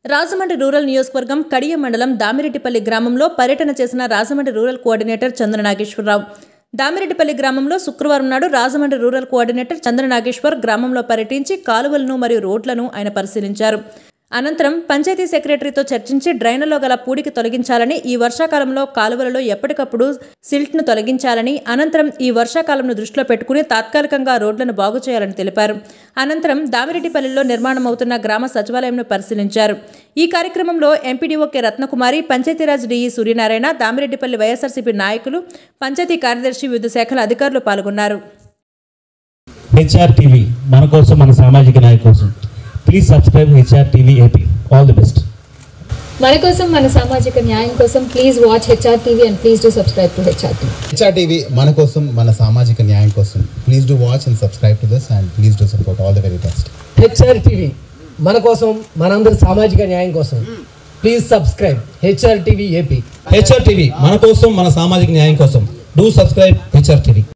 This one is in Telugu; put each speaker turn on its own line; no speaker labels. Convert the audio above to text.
రాజమండ్రి రూరల్ నియోజకవర్గం కడియ మండలం దామిరెడ్డిపల్లి గ్రామంలో పర్యటన చేసిన రాజమండ్రి రూరల్ కోఆర్డినేటర్ చంద్ర నాగేశ్వరరావు దామిరెడ్డిపల్లి గ్రామంలో శుక్రవారం నాడు రాజమండ్రి రూరల్ కోఆర్డినేటర్ చంద్ర నాగేశ్వర్ గ్రామంలో పర్యటించి కాలువలను మరియు రోడ్లను ఆయన పరిశీలించారు అనంతరం పంచాయతీ సెక్రటరీతో చర్చించి డ్రైన్లలో గల పూడికి తొలగించాలని ఈ వర్షాకాలంలో కాలువలలో ఎప్పటికప్పుడు సిల్ట్ను తొలగించాలని అనంతరం ఈ వర్షాకాలంను దృష్టిలో పెట్టుకుని తాత్కాలికంగా రోడ్లను బాగు చేయాలని తెలిపారు అనంతరం దామిరెడ్డిపల్లిలో నిర్మాణం అవుతున్న గ్రామ సచివాలయంను పరిశీలించారు ఈ కార్యక్రమంలో MPDO K Ratnakumari Panchayatiraj DE Suryanarayana Damireddipalli YSRCP నాయకులు పంచాయతీ కార్యదర్శి వివిధ శాఖల అధికారులు పాల్గొన్నారు
హెచ్ఆర్ టీవీ మన కోసం మన సామాజిక నాయకు కోసం please subscribe HR TV AP all the best
మన కోసం మన సామాజిక న్యాయం కోసం please watch HR TV and please do subscribe to HR TV
HR TV మన కోసం మన సామాజిక న్యాయం కోసం please do watch and subscribe to this and please do support all the very best
HR TV మన కోసం మనందరి సామాజిక న్యాయం కోసం please subscribe HR TV AP
HR TV మన కోసం మన సామాజిక న్యాయం కోసం డూ సబ్స్క్రైబ్ హెచ్ఆర్ టీవీ